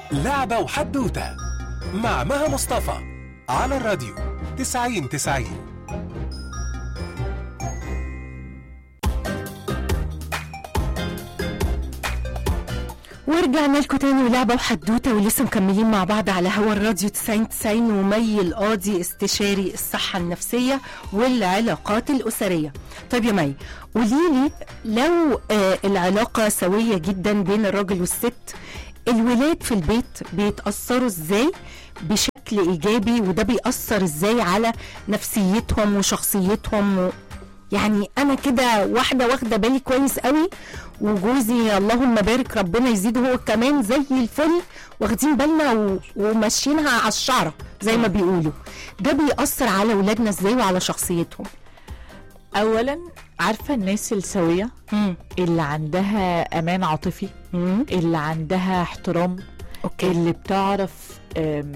لعبة وحدوتة مع مها مصطفى على الراديو 90 90 ورجعنا لكم تاني ولعبة وحدوتة ولسه مكملين مع بعض على هوا الراديو 90 90 ومي القاضي استشاري الصحة النفسية والعلاقات الأسرية طيب يا مي قولي لي لو آه العلاقة سوية جدا بين الراجل والست الولاد في البيت بيتأثروا ازاي بشكل إيجابي وده بيأثر ازاي على نفسيتهم وشخصيتهم و... يعني انا كده واحده واخده بالي كويس قوي وجوزي اللهم بارك ربنا يزيده هو كمان زي الفل واخدين بالنا و... وماشيينها على الشعره زي ما بيقولوا ده بيأثر على ولادنا ازاي وعلى شخصيتهم اولا عارفه الناس السويه مم. اللي عندها امان عاطفي مم. اللي عندها احترام اوكي اللي بتعرف أم،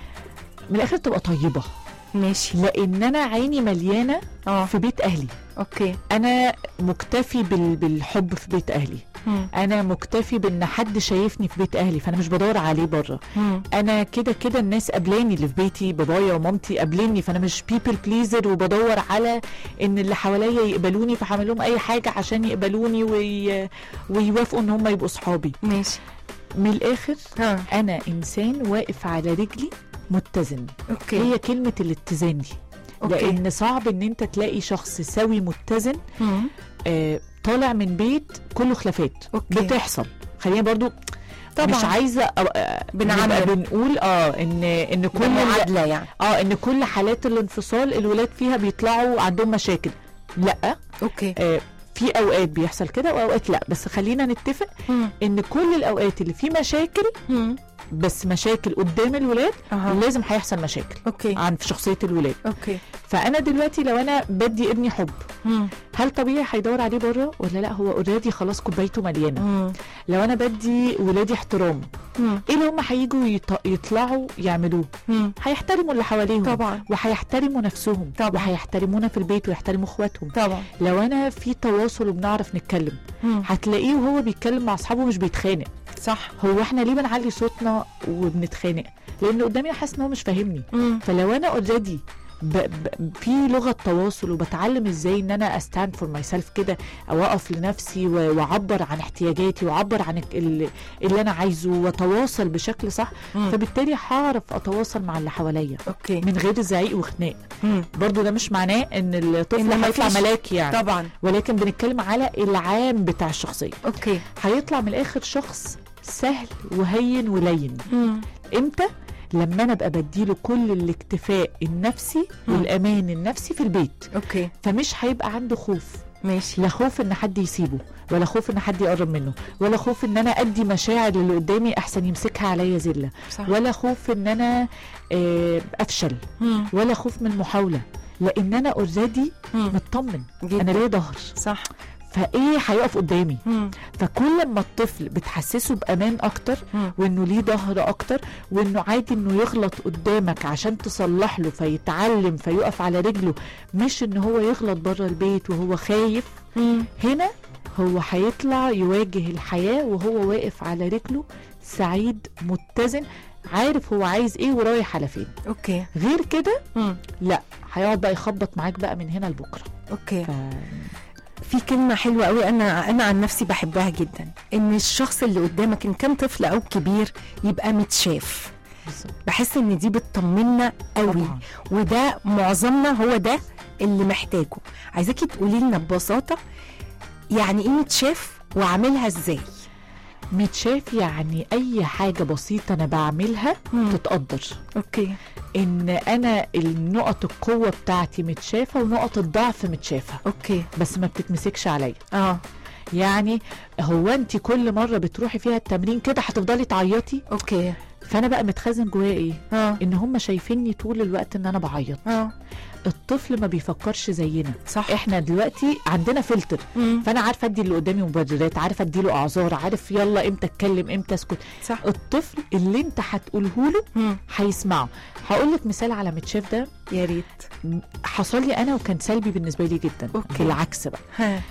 من الاخر تبقى طيبه ماشي لان انا عيني مليانه اه في بيت اهلي اوكي انا مكتفي بال... بالحب في بيت اهلي مم. انا مكتفي بان حد شايفني في بيت اهلي فانا مش بدور عليه بره مم. انا كده كده الناس قبلاني اللي في بيتي بابايا ومامتي قبلاني فانا مش بيبل بليزر وبدور على ان اللي حواليا يقبلوني فهعمل لهم اي حاجه عشان يقبلوني وي... ويوافقوا ان هم يبقوا صحابي ماشي من الاخر ها انا انسان واقف على رجلي متزن اوكي هي كلمه الاتزان دي أوكي. لان صعب ان انت تلاقي شخص سوي متزن مم. آه طالع من بيت كله خلافات أوكي. بتحصل خلينا برضو طبعا مش عايزه أ- آه، بنعمم. نبقى بنقول اه ان ان كل ده ال- معادله يعني اه ان كل حالات الانفصال الولاد فيها بيطلعوا عندهم مشاكل لا اوكي آه في اوقات بيحصل كده واوقات لا بس خلينا نتفق مم. ان كل الاوقات اللي فيه مشاكل مم. بس مشاكل قدام الولاد أها. لازم هيحصل مشاكل اوكي عن في شخصيه الولاد اوكي فانا دلوقتي لو انا بدي ابني حب مم. هل طبيعي هيدور عليه بره ولا لا هو اوريدي خلاص كوبايته مليانه مم. لو انا بدي ولادي احترام مم. ايه اللي هم هيجوا يط- يطلعوا يعملوه مم. هيحترموا اللي حواليهم طبعا. وهيحترموا نفسهم طبعا. وهيحترمونا في البيت ويحترموا اخواتهم طبعا لو انا في تواصل وبنعرف نتكلم مم. هتلاقيه وهو بيتكلم مع اصحابه مش بيتخانق صح هو احنا ليه بنعلي صوتنا وبنتخانق لان قدامي حاسس ان هو مش فاهمني مم. فلو انا اوريدي ب... ب... في لغه تواصل وبتعلم ازاي ان انا استاند فور ماي سيلف كده او اقف لنفسي و... واعبر عن احتياجاتي واعبر عن ال- اللي انا عايزه واتواصل بشكل صح مم. فبالتالي هعرف اتواصل مع اللي حواليا اوكي من غير زعيق وخناق مم. برضو ده مش معناه ان الطفل إن هيطلع مفيش- ملاك يعني طبعا ولكن بنتكلم على العام بتاع الشخصيه اوكي هيطلع من الاخر شخص سهل وهين ولين مم. امتى لما انا ابقى بديله كل الاكتفاء النفسي مم. والامان النفسي في البيت اوكي فمش هيبقى عنده خوف ماشي لا خوف ان حد يسيبه ولا خوف ان حد يقرب منه ولا خوف ان انا ادي مشاعر للي قدامي احسن يمسكها عليا زله صح ولا خوف ان انا آه، افشل مم. ولا خوف من المحاوله لان انا اوريدي مم. مطمن جدا. انا ليا ظهر صح فايه هيقف قدامي مم. فكل ما الطفل بتحسسه بامان اكتر مم. وانه ليه ظهر اكتر وانه عادي انه يغلط قدامك عشان تصلح له فيتعلم فيقف على رجله مش ان هو يغلط بره البيت وهو خايف مم. هنا هو هيطلع يواجه الحياة وهو واقف على رجله سعيد متزن عارف هو عايز ايه ورايح على فين اوكي غير كده مم. لا هيقعد بقى يخبط معاك بقى من هنا لبكره اوكي ف... في كلمة حلوة قوي أنا أنا عن نفسي بحبها جدا إن الشخص اللي قدامك إن كان طفل أو كبير يبقى متشاف بالظبط. بحس إن دي بتطمنا قوي طبعاً. وده معظمنا هو ده اللي محتاجه عايزاكي تقولي لنا ببساطة يعني إيه متشاف وعاملها إزاي متشاف يعني اي حاجه بسيطه انا بعملها مم. تتقدر أوكي ان انا النقط القوه بتاعتي متشافه ونقط الضعف متشافه أوكي بس ما بتتمسكش عليا آه يعني هو انت كل مره بتروحي فيها التمرين كده هتفضلي تعيطي أوكي فانا بقى متخزن جوايا ايه آه ان هم شايفيني طول الوقت ان انا بعيط آه الطفل ما بيفكرش زينا صح احنا دلوقتي عندنا فلتر مم. فانا عارفه ادي اللي قدامي مبررات عارفه ادي له اعذار عارف يلا امتى اتكلم امتى اسكت صح الطفل اللي انت هتقوله له مم. هيسمعه هقول لك مثال على متشاف ده يا ريت م- حصل لي انا وكان سلبي بالنسبه لي جدا أوكي. بالعكس بقى ها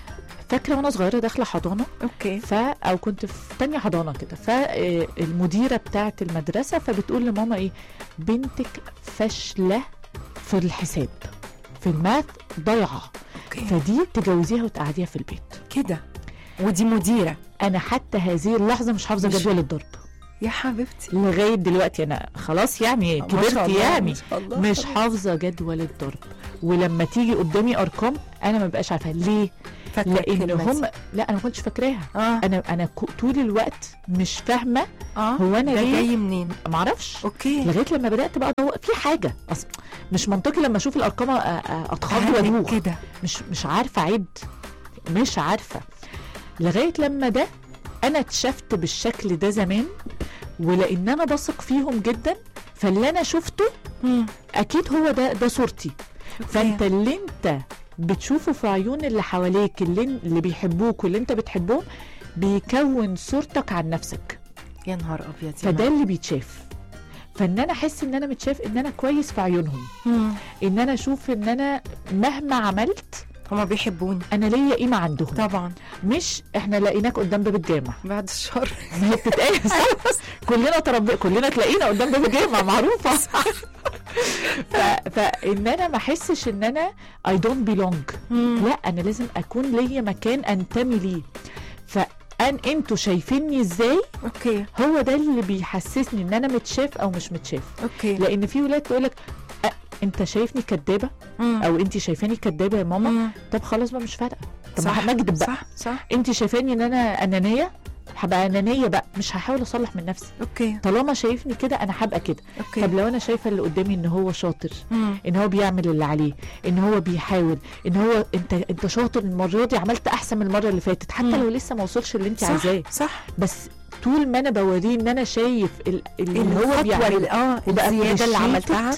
فاكره وانا صغيره داخله حضانه اوكي ف او كنت في تانية حضانه كده فالمديره بتاعه المدرسه فبتقول لماما ايه بنتك فاشله في الحساب في الماث ضايعه اوكي فدي تجوزيها وتقعديها في البيت كده ودي مديره انا حتى هذه اللحظه مش حافظه مش- جدول الضرب يا حبيبتي لغايه دلوقتي انا خلاص يعني ما شاء كبرت الله، يعني ما شاء الله. مش حافظه جدول الضرب ولما تيجي قدامي ارقام انا ما بقاش عارفه ليه فاكرة لان الكلمة هم دي. لا انا ما كنتش فاكراها اه انا انا ك- طول الوقت مش فاهمه اه هو أنا ده ليه؟ جاي منين ما اعرفش اوكي لغايه لما بدات بقى ادور في حاجه اصلا مش منطقي لما اشوف الارقام أ- أ- اتخض عارف وادوخ كده مش مش عارفه اعد مش عارفه لغايه لما ده انا اتشفت بالشكل ده زمان ولان انا بثق فيهم جدا فاللي انا شفته مم. اكيد هو ده ده صورتي فانت اللي انت بتشوفه في عيون اللي حواليك اللي, اللي بيحبوك واللي انت بتحبهم بيكون صورتك عن نفسك يا نهار ابيض يا فده مريم. اللي بيتشاف فان انا احس ان انا متشاف ان انا كويس في عيونهم مم. ان انا اشوف ان انا مهما عملت هما بيحبوني انا ليا قيمه عندهم طبعا مش احنا لقيناك قدام باب الجامع بعد الشر ما هي بتتقال صح؟ كلنا تربي كلنا تلاقينا قدام باب الجامع معروفه ف... فان انا ما احسش ان انا اي دونت بيلونج لا انا لازم اكون ليا مكان انتمي ليه فان انتوا شايفيني ازاي اوكي هو ده اللي بيحسسني ان انا متشاف او مش متشاف اوكي لان في ولاد تقول لك انت شايفني كدابه مم. او انت شايفاني كدابه يا ماما مم. طب خلاص بقى مش فارقه طب صح ما نكدب بقى صح صح انت شايفاني ان انا انانيه هبقى انانيه بقى مش هحاول اصلح من نفسي اوكي طالما شايفني كده انا هبقى كده اوكي طب لو انا شايفه اللي قدامي ان هو شاطر مم. ان هو بيعمل اللي عليه ان هو بيحاول ان هو انت انت شاطر المره دي عملت احسن من المره اللي فاتت حتى مم. لو لسه ما وصلش اللي انت صح عايزاه صح بس طول ما انا بوريه ان انا شايف ال- اللي هو الخطوة بيعمله اللي- اه وبقى الزياده اللي appreciated، عملتها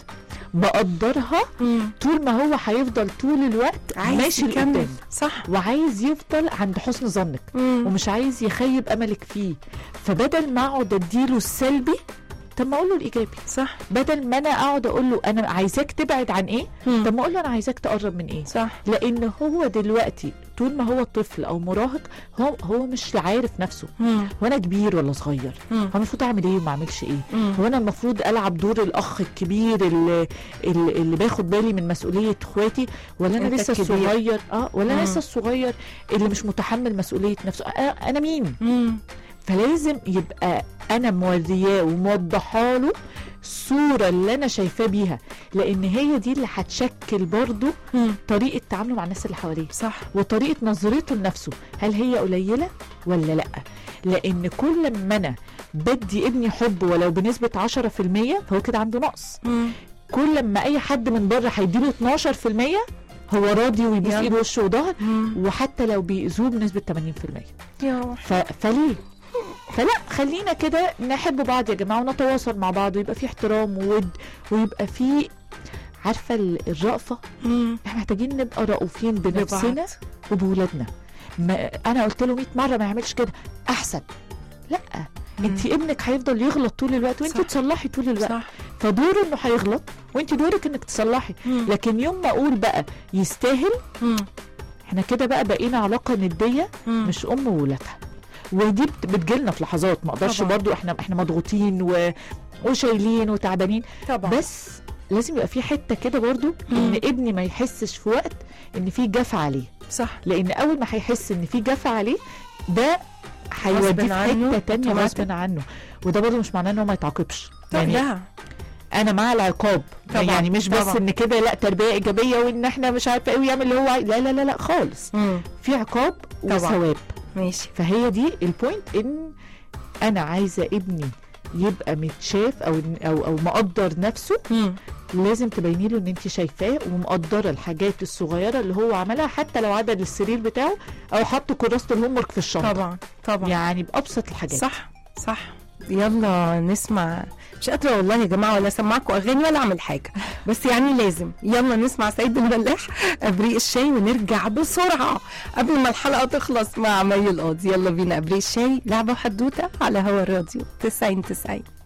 بقدرها مم. طول ما هو هيفضل طول الوقت عايز ماشي يكمل لقدام صح وعايز يفضل عند حسن ظنك مم. ومش عايز يخيب املك فيه فبدل ما اقعد اديله السلبي طب ما اقول له الايجابي صح بدل ما انا اقعد اقول له انا عايزاك تبعد عن ايه مم. طب ما اقول له انا عايزاك تقرب من ايه صح لان هو دلوقتي طول ما هو طفل او مراهق هو هو مش عارف نفسه مم. هو انا كبير ولا صغير مم. هو المفروض اعمل ايه وما اعملش ايه مم. هو انا المفروض العب دور الاخ الكبير اللي, اللي, اللي باخد بالي من مسؤوليه اخواتي ولا انا أنت لسه الكبير. الصغير اه ولا انا مم. لسه الصغير اللي مش متحمل مسؤوليه نفسه انا, أنا مين مم. فلازم يبقى انا مورياه وموضحه له الصوره اللي انا شايفاه بيها لان هي دي اللي هتشكل برضه مم. طريقه تعامله مع الناس اللي حواليه صح وطريقه نظرته لنفسه هل هي قليله ولا لا لان كل ما انا بدي ابني حب ولو بنسبه 10% فهو كده عنده نقص مم. كل ما اي حد من بره هيديله 12% هو راضي ويبوس يلا. ايده وشه وظهر مم. وحتى لو بيأذوه بنسبه 80% يا روح. ف... فليه فلا خلينا كده نحب بعض يا جماعه ونتواصل مع بعض ويبقى في احترام وود ويبقى في عارفه ال- الرأفه مم. احنا محتاجين نبقى رؤوفين بنفسنا ببعض. وبولادنا ما انا قلت له 100 مره ما يعملش كده احسن لا انت ابنك هيفضل يغلط طول الوقت وانت صح. تصلحي طول الوقت صح فدوره انه هيغلط وانت دورك انك تصلحي مم. لكن يوم ما اقول بقى يستاهل مم. احنا كده بقى بقينا علاقه نديه مم. مش ام وولادها ودي بت- بتجيلنا في لحظات ما اقدرش طبعا. برضو احنا احنا مضغوطين و... وشايلين وتعبانين طبعا بس لازم يبقى في حته كده برضو ان ابني ما يحسش في وقت ان في جفا عليه صح لان اول ما هيحس ان في جفا عليه ده هيوديه في عنه حته تانية automatic. غصب عنه وده برضه مش معناه ان هو ما يتعاقبش يعني يعني لا انا مع العقاب طبعا، يعني مش بس طبعا. ان كده لا تربيه ايجابيه وان احنا مش عارفه ايه ويعمل اللي هو عايز لا لا لا لا خالص مم. في عقاب طبعا. وثواب ماشي فهي دي البوينت ان انا عايزه ابني يبقى متشاف او او او مقدر نفسه مم. لازم تبيني له ان انت شايفاه ومقدره الحاجات الصغيره اللي هو عملها حتى لو عدد السرير بتاعه او حط كراسه الهوم ورك في الشنطه طبعا طبعا يعني بابسط الحاجات صح صح يلا نسمع مش قادرة والله يا جماعة ولا اسمعكم أغاني ولا أعمل حاجة بس يعني لازم يلا نسمع سيد الملاح أبريق الشاي ونرجع بسرعة قبل ما الحلقة تخلص مع مي القاضي يلا بينا أبريق الشاي لعبة وحدوتة على هوا الراديو 90 90